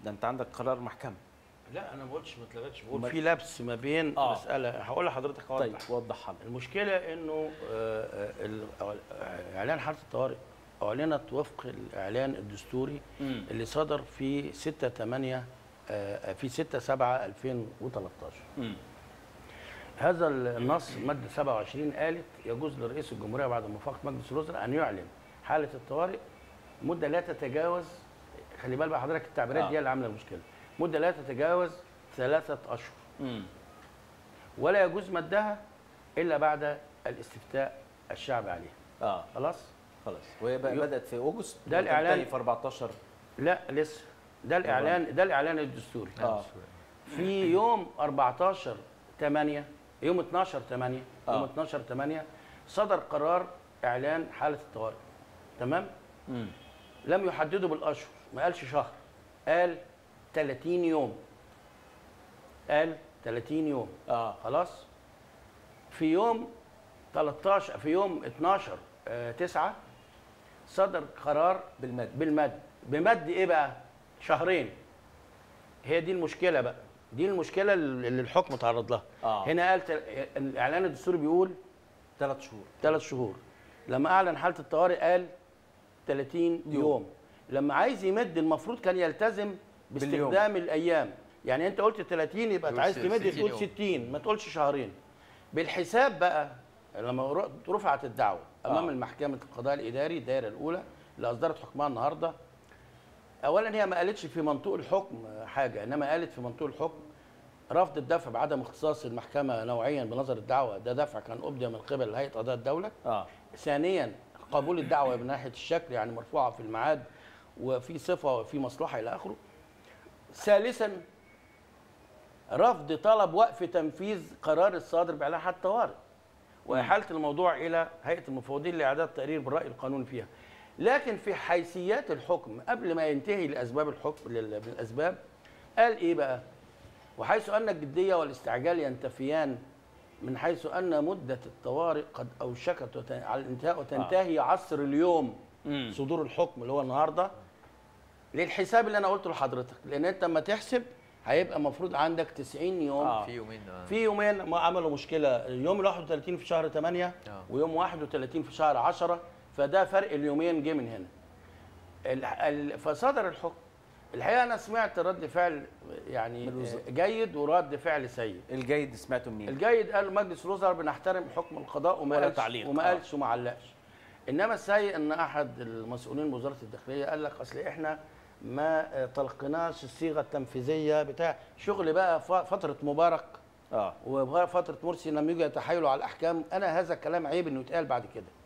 ده انت عندك قرار محكمه لا انا ما قلتش ما اتلغتش بقول أمال- في لبس ما بين آه. مساله هقول لحضرتك طيب اوضح وضحها لنا المشكله انه آه، آه، ال- آه، اعلان حاله الطوارئ اعلنت وفق الاعلان الدستوري مم. اللي صدر في 6 8 في 6 7 2013 مم. هذا النص ماده 27 قالت يجوز لرئيس الجمهوريه بعد موافقه مجلس الوزراء ان يعلن حاله الطوارئ مده لا تتجاوز خلي بال بقى حضرتك التعبيرات آه. دي اللي عامله المشكله مده لا تتجاوز ثلاثه اشهر مم. ولا يجوز مدها الا بعد الاستفتاء الشعبي عليها اه خلاص خلاص وهي بقى يو- بدات في اوجست ده الإعلان. وتنتهي في 14 لا لسه ده الاعلان ده الاعلان الدستوري اه في يوم 14 8 يوم 12 8 يوم آه. 12 8 صدر قرار اعلان حاله الطوارئ تمام مم. لم يحدده بالاشهر ما قالش شهر قال 30 يوم قال 30 يوم اه خلاص في يوم 13 في يوم 12 آه، 9 صدر قرار بالمد بالمد بمد ايه بقى شهرين هي دي المشكله بقى دي المشكله اللي الحكم تعرض لها آه. هنا قال تل... الاعلان الدستوري بيقول ثلاث شهور ثلاث شهور لما اعلن حاله الطوارئ قال 30 يوم, يوم. يوم. لما عايز يمد المفروض كان يلتزم باليوم. باستخدام الايام يعني انت قلت 30 يبقى انت تقول عايز س- تمد 60 تقول يوم. 60 ما تقولش شهرين بالحساب بقى لما ر- رفعت الدعوه امام آه. آه. المحكمه القضاء الاداري الدائره الاولى اللي اصدرت حكمها النهارده اولا هي ما قالتش في منطوق الحكم حاجه انما قالت في منطوق الحكم رفض الدفع بعدم اختصاص المحكمه نوعيا بنظر الدعوه ده دفع كان ابدي من قبل هيئه قضاء الدوله اه ثانيا قبول الدعوه من ناحيه الشكل يعني مرفوعه في الميعاد وفي صفه وفي مصلحه الى اخره ثالثا رفض طلب وقف تنفيذ قرار الصادر باعلان حاله طوارئ واحاله الموضوع الى هيئه المفوضين لاعداد تقرير بالراي القانوني فيها لكن في حيثيات الحكم قبل ما ينتهي لاسباب الحكم لل- بالاسباب قال ايه بقى وحيث ان الجديه والاستعجال ينتفيان من حيث ان مده الطوارئ قد اوشكت وت- على الانتهاء وتنتهي عصر اليوم مم. صدور الحكم اللي هو النهارده للحساب اللي انا قلته لحضرتك لان انت لما تحسب هيبقى المفروض عندك 90 يوم آه. في يومين آه. في يومين ما عملوا مشكله يوم ال 31 في شهر 8 آه. ويوم 31 في شهر 10 فده فرق اليومين جه من هنا ال- ال- فصدر الحكم الحقيقه انا سمعت رد فعل يعني من الوزراء. جيد ورد فعل سيء الجيد سمعته منين؟ الجيد قال مجلس الوزراء بنحترم حكم القضاء وما ولا قالش تعليق. وما آه. قالش وما علقش انما السيء ان احد المسؤولين بوزاره الداخليه قال لك اصل احنا ما آه، تلقيناش الصيغه التنفيذيه بتاع شغل بقى ف- فتره مبارك اه وفتره مرسي لما يجوا يتحايلوا على الاحكام انا هذا الكلام عيب انه يتقال بعد كده